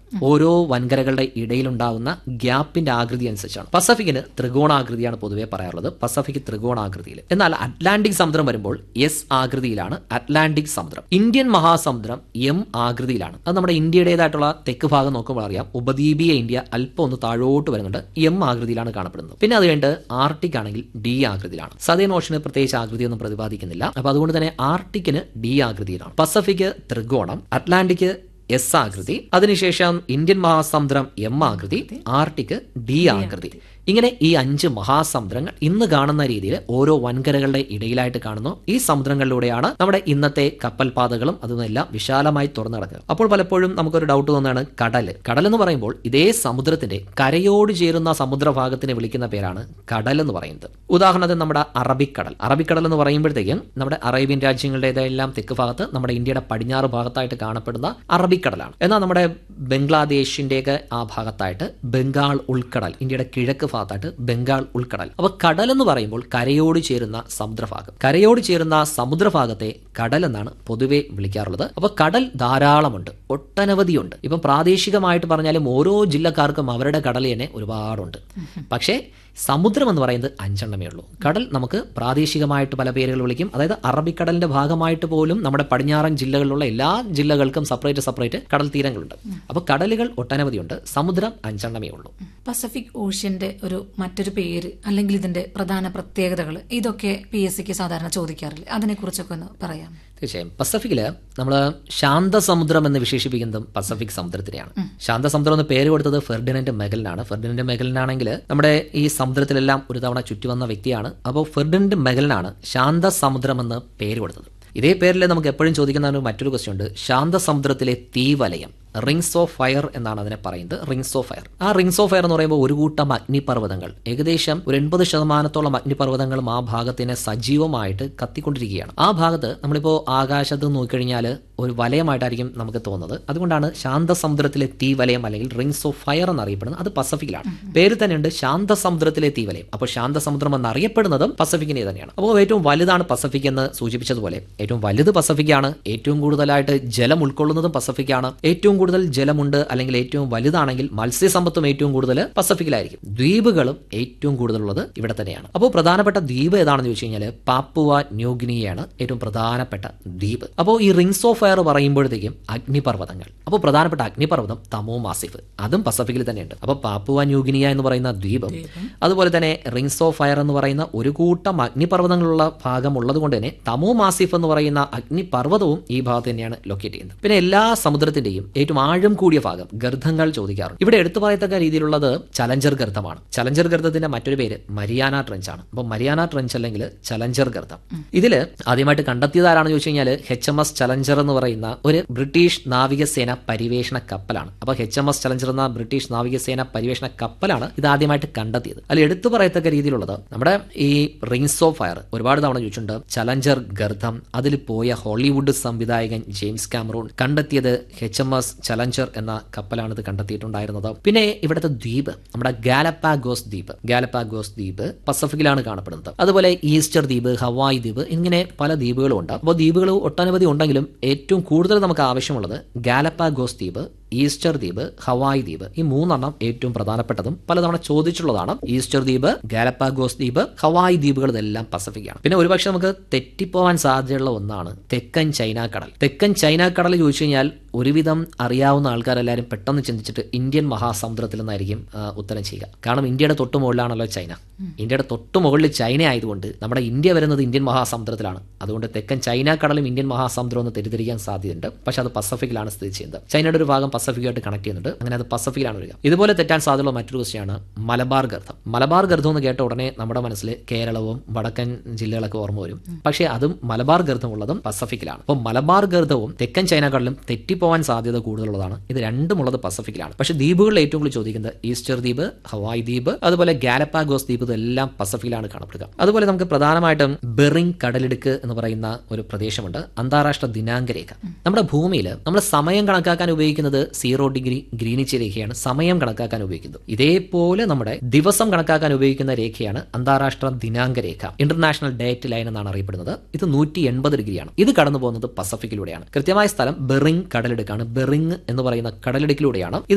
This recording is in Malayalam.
ഓരോ വൻകരകളുടെ ഇടയിലുണ്ടാകുന്ന ഗ്യാപ്പിന്റെ ആകൃതി അനുസരിച്ചാണ് പസഫിക്കിന് ത്രികോണാകൃതിയാണ് പൊതുവെ പറയാറുള്ളത് പസഫിക് ത്രികോണാകൃതിയിൽ എന്നാൽ അറ്റ്ലാന്റിക് സമുദ്രം വരുമ്പോൾ എസ് ആകൃതിയിലാണ് അറ്റ്ലാന്റിക് സമുദ്രം ഇന്ത്യൻ മഹാസമുദ്രം എം ആകൃതിയിലാണ് അത് നമ്മുടെ ഇന്ത്യയുടേതായിട്ടുള്ള തെക്ക് ഭാഗം നോക്കുമ്പോൾ അറിയാം ഉപദ്വീപീയ ഇന്ത്യ അല്പം ഒന്ന് താഴോട്ട് വരുന്നുണ്ട് എം ആകൃതിയിലാണ് കാണപ്പെടുന്നത് പിന്നെ അത് കഴിഞ്ഞിട്ട് ആർട്ടിക് ആണെങ്കിൽ ഡി ആകൃതിയിലാണ് സദേൺ ഓഷന് പ്രത്യേകിച്ച് ആകൃതിയൊന്നും പ്രതിപാദിക്കുന്നില്ല അപ്പൊ അതുകൊണ്ട് തന്നെ ആർട്ടിക്കിന് ഡി ആകൃതിയിലാണ് പസഫിക് ത്രികോണം അറ്റ്ലാന്റിക് എസ് ആകൃതി അതിനുശേഷം ഇന്ത്യൻ മഹാസമുദ്രം എം ആകൃതി ആർട്ടിക് ഡി ആകൃതി ഇങ്ങനെ ഈ അഞ്ച് മഹാസമുദ്രങ്ങൾ ഇന്ന് കാണുന്ന രീതിയിൽ ഓരോ വൻകരകളുടെ ഇടയിലായിട്ട് കാണുന്നു ഈ സമുദ്രങ്ങളിലൂടെയാണ് നമ്മുടെ ഇന്നത്തെ കപ്പൽ പാതകളും അതൊന്നെല്ലാം വിശാലമായി തുറന്നു കിടക്കുക അപ്പോൾ പലപ്പോഴും നമുക്കൊരു ഡൗട്ട് തോന്നുന്നതാണ് കടൽ കടൽ എന്ന് പറയുമ്പോൾ ഇതേ സമുദ്രത്തിന്റെ കരയോട് ചേരുന്ന സമുദ്രഭാഗത്തിനെ വിളിക്കുന്ന പേരാണ് കടൽ എന്ന് പറയുന്നത് ഉദാഹരണത്തിന് നമ്മുടെ അറബിക്കടൽ അറബിക്കടൽ എന്ന് പറയുമ്പോഴത്തേക്കും നമ്മുടെ അറേബ്യൻ രാജ്യങ്ങളുടേതെല്ലാം തെക്ക് ഭാഗത്ത് നമ്മുടെ ഇന്ത്യയുടെ പടിഞ്ഞാറ് ഭാഗത്തായിട്ട് കാണപ്പെടുന്ന അറബിക്കടലാണ് എന്നാൽ നമ്മുടെ ബംഗ്ലാദേശിന്റെയൊക്കെ ആ ഭാഗത്തായിട്ട് ബംഗാൾ ഉൾക്കടൽ ഇന്ത്യയുടെ കിഴക്ക് ഭാഗത്തായിട്ട് ബംഗാൾ ഉൾക്കടൽ അപ്പൊ കടൽ എന്ന് പറയുമ്പോൾ കരയോട് ചേരുന്ന സമുദ്രഭാഗം കരയോട് ചേരുന്ന സമുദ്രഭാഗത്തെ കടൽ എന്നാണ് പൊതുവെ വിളിക്കാറുള്ളത് അപ്പൊ കടൽ ധാരാളമുണ്ട് ഒട്ടനവധിയുണ്ട് ഇപ്പം പ്രാദേശികമായിട്ട് പറഞ്ഞാലും ഓരോ ജില്ലക്കാർക്കും അവരുടെ കടൽ തന്നെ ഒരുപാടുണ്ട് പക്ഷേ സമുദ്രം എന്ന് പറയുന്നത് അഞ്ചെണ്ണമേ ഉള്ളൂ കടൽ നമുക്ക് പ്രാദേശികമായിട്ട് പല പേരുകൾ വിളിക്കും അതായത് അറബിക്കടലിന്റെ ഭാഗമായിട്ട് പോലും നമ്മുടെ പടിഞ്ഞാറൻ ജില്ലകളിലുള്ള എല്ലാ ജില്ലകൾക്കും സെപ്പറേറ്റ് സെപ്പറേറ്റ് കടൽ തീരങ്ങളുണ്ട് അപ്പോൾ കടലുകൾ ഒട്ടനവധിയുണ്ട് സമുദ്രം അഞ്ചെണ്ണമേ ഉള്ളൂ പസഫിക് ഓഷ്യന്റെ ഒരു മറ്റൊരു പേര് അല്ലെങ്കിൽ ഇതിന്റെ പ്രധാന പ്രത്യേകതകൾ ഇതൊക്കെ പി എസ് സിക്ക് സാധാരണ ചോദിക്കാറില്ല അതിനെക്കുറിച്ചൊക്കെ ഒന്ന് പറയാം തീർച്ചയായും പസഫിക്കില് നമ്മൾ ശാന്തസമുദ്രം എന്ന് വിശേഷിപ്പിക്കുന്നതും പസഫിക് സമുദ്രത്തിനെയാണ് ശാന്തസമുദ്രം എന്ന് പേര് കൊടുത്തത് ഫെർഡിനന്റ് മെഗലിനാണ് ഫെർഡിനന്റ് മെഗലിനാണെങ്കിൽ നമ്മുടെ ഈ സമുദ്രത്തിലെല്ലാം ഒരു തവണ ചുറ്റിവന്ന വ്യക്തിയാണ് അപ്പോൾ ഫെർഡിനന്റ് മെഗലിനാണ് ശാന്തസമുദ്രം എന്ന് പേര് കൊടുത്തത് ഇതേ പേരിൽ നമുക്ക് എപ്പോഴും ചോദിക്കുന്ന ഒരു മറ്റൊരു ക്വസ്റ്റ്യൻ ഉണ്ട് ശാന്തസമുദ്രത്തിലെ തീവലയം റിങ്സ് ഓഫ് ഫയർ എന്നാണ് അതിനെ പറയുന്നത് റിങ്സ് ഓഫ് ഫയർ ആ റിങ്സ് ഓഫ് ഫയർ എന്ന് പറയുമ്പോൾ ഒരു കൂട്ടം അഗ്നിപർവ്വതങ്ങൾ ഏകദേശം ഒരു എൺപത് ശതമാനത്തോളം അഗ്നിപർവ്വതങ്ങളും ആ ഭാഗത്തിനെ സജീവമായിട്ട് കത്തിക്കൊണ്ടിരിക്കുകയാണ് ആ ഭാഗത്ത് നമ്മളിപ്പോൾ ആകാശത്ത് നോക്കിക്കഴിഞ്ഞാൽ ഒരു വലയമായിട്ടായിരിക്കും നമുക്ക് തോന്നുന്നത് അതുകൊണ്ടാണ് ശാന്തസമുദ്രത്തിലെ തീവലയം അല്ലെങ്കിൽ റിങ്സ് ഓഫ് ഫയർ എന്നറിയപ്പെടുന്നത് അത് പസഫിക്കിലാണ് പേര് തന്നെയുണ്ട് ശാന്തസമുദ്രത്തിലെ തീവലയം അപ്പോൾ ശാന്തസമുദ്രം എന്നറിയപ്പെടുന്നതും പസഫിക്കിനെ തന്നെയാണ് അപ്പോൾ ഏറ്റവും വലുതാണ് പസഫിക് എന്ന് സൂചിപ്പിച്ചതുപോലെ ഏറ്റവും വലുത് പസഫിക്കാണ് ഏറ്റവും കൂടുതലായിട്ട് ജലം ഉൾക്കൊള്ളുന്നതും പസഫിക്കാണ് ഏറ്റവും കൂടുതൽ ജലമുണ്ട് അല്ലെങ്കിൽ ഏറ്റവും വലുതാണെങ്കിൽ മത്സ്യസമ്പത്തും ഏറ്റവും കൂടുതൽ പസഫിക്കിലായിരിക്കും ദ്വീപുകളും ഏറ്റവും കൂടുതലുള്ളത് ഇവിടെ തന്നെയാണ് അപ്പോൾ പ്രധാനപ്പെട്ട ദ്വീപ് ഏതാണെന്ന് ചോദിച്ചു കഴിഞ്ഞാൽ പാപ്പുവ ന്യൂഗിനിയാണ് ഏറ്റവും പ്രധാനപ്പെട്ട ദ്വീപ് അപ്പോൾ ഈ റിങ്സ് ഓഫ് ഫയർ പറയുമ്പോഴത്തേക്കും അഗ്നിപർവ്വതങ്ങൾ അപ്പോൾ പ്രധാനപ്പെട്ട അഗ്നിപർവ്വതം തമോ മാസിഫ് അതും പസഫിക്കിൽ തന്നെയുണ്ട് അപ്പോൾ പാപ്പുവ ന്യൂഗിനിയ എന്ന് പറയുന്ന ദ്വീപം അതുപോലെ തന്നെ റിങ്സ് ഓഫ് ഫയർ എന്ന് പറയുന്ന ഒരു കൂട്ടം അഗ്നിപർവ്വതങ്ങളുള്ള ഭാഗം ഉള്ളത് കൊണ്ട് തന്നെ തമോ മാസിഫ് എന്ന് പറയുന്ന അഗ്നിപർവ്വതവും ഈ ഭാഗത്ത് തന്നെയാണ് ലൊക്കേറ്റ് ചെയ്യുന്നത് പിന്നെ എല്ലാ സമുദ്രത്തിന്റെയും ഏറ്റവും ആഴം കൂടിയ ഭാഗം ഗർത്തങ്ങൾ ചോദിക്കാറുണ്ട് ഇവിടെ എടുത്തു പറയത്തക്ക രീതിയിലുള്ളത് ചലഞ്ചർ ഗർത്തമാണ് ചലഞ്ചർ ഗർത്തത്തിന്റെ മറ്റൊരു പേര് മരിയാന ട്രെഞ്ച് ആണ് അപ്പോൾ മരിയാന ട്രെഞ്ച് അല്ലെങ്കിൽ ചലഞ്ചർ ഗർത്തം ഇതില് ആദ്യമായിട്ട് കണ്ടെത്തിയത് ആരാണെന്ന് ചോദിച്ചു കഴിഞ്ഞാൽ എച്ച് എം എസ് ചലഞ്ചർ എന്ന് പറയുന്ന ഒരു ബ്രിട്ടീഷ് നാവികസേന പരിവേഷണ കപ്പലാണ് അപ്പോൾ എച്ച് എം എസ് ചലഞ്ചർ എന്ന ബ്രിട്ടീഷ് നാവികസേന പരിവേഷണ കപ്പലാണ് ഇത് ആദ്യമായിട്ട് കണ്ടെത്തിയത് അതിൽ എടുത്തു പറയത്തക്ക രീതിയിലുള്ളത് നമ്മുടെ ഈ റിങ്സ് ഓഫ് ഫയർ ഒരുപാട് തവണ ചോദിച്ചിട്ടുണ്ട് ചലഞ്ചർ ഗർത്തം അതിൽ പോയ ഹോളിവുഡ് സംവിധായകൻ ജെയിംസ് കാമറൂൺ കണ്ടെത്തിയത് എച്ച് എം എസ് ചലഞ്ചർ എന്ന കപ്പലാണ് ഇത് കണ്ടെത്തിയിട്ടുണ്ടായിരുന്നത് പിന്നെ ഇവിടുത്തെ ദ്വീപ് നമ്മുടെ ഗാലപ്പാഗോസ് ദ്വീപ് ഗാലപ്പാഗോസ് ദ്വീപ് പസഫിക്കിലാണ് കാണപ്പെടുന്നത് അതുപോലെ ഈസ്റ്റർ ദ്വീപ് ഹവായ് ദ്വീപ് ഇങ്ങനെ പല ദ്വീപുകളും ഉണ്ട് അപ്പോൾ ദ്വീപുകൾ ഒട്ടനവധി ഉണ്ടെങ്കിലും ഏറ്റവും കൂടുതൽ നമുക്ക് ആവശ്യമുള്ളത് ഗാലപ്പാഗോസ് ദ്വീപ് ഈസ്റ്റർ ദ്വീപ് ഹവായ് ദ്വീപ് ഈ മൂന്നെണ്ണം ഏറ്റവും പ്രധാനപ്പെട്ടതും പലതവണ ചോദിച്ചിട്ടുള്ളതാണ് ഈസ്റ്റർ ദ്വീപ് ഗാലപ്പാഗോസ് ദ്വീപ് ഹവായ് ദ്വീപുകൾ ഇതെല്ലാം പസഫിക്കാണ് പിന്നെ ഒരുപക്ഷെ നമുക്ക് തെറ്റിപ്പോവാൻ സാധ്യതയുള്ള ഒന്നാണ് തെക്കൻ ചൈന കടൽ തെക്കൻ ചൈന കടൽ ചോദിച്ചു കഴിഞ്ഞാൽ ഒരുവിധം അറിയാവുന്ന ആൾക്കാരെല്ലാവരും പെട്ടെന്ന് ചിന്തിച്ചിട്ട് ഇന്ത്യൻ മഹാസമുദ്രത്തിൽ നിന്നായിരിക്കും ആ, ഉത്തരം ചെയ്യുക കാരണം ഇന്ത്യയുടെ തൊട്ട് മുകളിലാണല്ലോ ചൈന ഇന്ത്യയുടെ തൊട്ട് മുകളിൽ ചൈന ആയതുകൊണ്ട് നമ്മുടെ ഇന്ത്യ വരുന്നത് ഇന്ത്യൻ മഹാസമുദ്രത്തിലാണ് അതുകൊണ്ട് തെക്കൻ ചൈന കടലും ഇന്ത്യൻ മഹാസമുദ്രം എന്ന് തെറ്റിദ്ധരിക്കാൻ സാധ്യതയുണ്ട് പക്ഷെ അത് പസഫിക്കിലാണ് സ്ഥിതി ചെയ്യുന്നത് ചൈനയുടെ ഒരു ഭാഗം പസഫിക്കായിട്ട് കണക്ട് ചെയ്യുന്നുണ്ട് അങ്ങനെ അത് പസഫിക്കിലാണ് വരിക ഇതുപോലെ തെറ്റാൻ സാധ്യതയുള്ള മറ്റൊരു ക്വസ്റ്റ്യാണ് മലബാർ ഗർത്തം മലബാർ ഗർത്തം എന്ന് കേട്ട ഉടനെ നമ്മുടെ മനസ്സിൽ കേരളവും വടക്കൻ ജില്ലകളൊക്കെ ഓർമ്മ വരും പക്ഷേ അതും മലബാർ ഗർത്തം ഉള്ളതും പസഫിക്കിലാണ് അപ്പോൾ മലബാർ ഗർത്തവും തെക്കൻ ചൈന കടലും തെറ്റിപ്പോവാൻ സാധ്യത കൂടുതലുള്ളതാണ് ഇത് രണ്ടും ഉള്ളത് പസഫിക്കിലാണ് പക്ഷേ ദ്വീപുകളിൽ ഏറ്റവും കൂടുതൽ ചോദിക്കുന്നത് ഈസ്റ്റർ ദ്വീപ് ഹവായ് ദ്വീപ് അതുപോലെ ഗാലപ്പാഗോസ് ദ്വീപ് ഇതെല്ലാം പസഫിക്കിലാണ് കാണപ്പെടുക അതുപോലെ നമുക്ക് പ്രധാനമായിട്ടും ബെറിംഗ് കടലിടുക്ക് എന്ന് പറയുന്ന ഒരു പ്രദേശമുണ്ട് അന്താരാഷ്ട്ര ദിനാങ്ക രേഖ നമ്മുടെ ഭൂമിയിൽ നമ്മൾ സമയം കണക്കാക്കാൻ ഉപയോഗിക്കുന്നത് സീറോ ഡിഗ്രി ഗ്രീനിച്ച് രേഖയാണ് സമയം കണക്കാക്കാൻ ഉപയോഗിക്കുന്നത് ഇതേപോലെ നമ്മുടെ ദിവസം കണക്കാക്കാൻ ഉപയോഗിക്കുന്ന രേഖയാണ് അന്താരാഷ്ട്ര ദിനാങ്ക രേഖ ഇന്റർനാഷണൽ ഡേറ്റ് ലൈൻ എന്നാണ് അറിയപ്പെടുന്നത് ഇത് നൂറ്റി എൺപത് ഡിഗ്രിയാണ് ഇത് കടന്നു പോകുന്നത് പസഫിക്കിലൂടെയാണ് കൃത്യമായ സ്ഥലം ബെറിംഗ് കടലിടുക്കാണ് ബെറിംഗ് എന്ന് പറയുന്ന കടലിടുക്കിലൂടെയാണ് ഇത്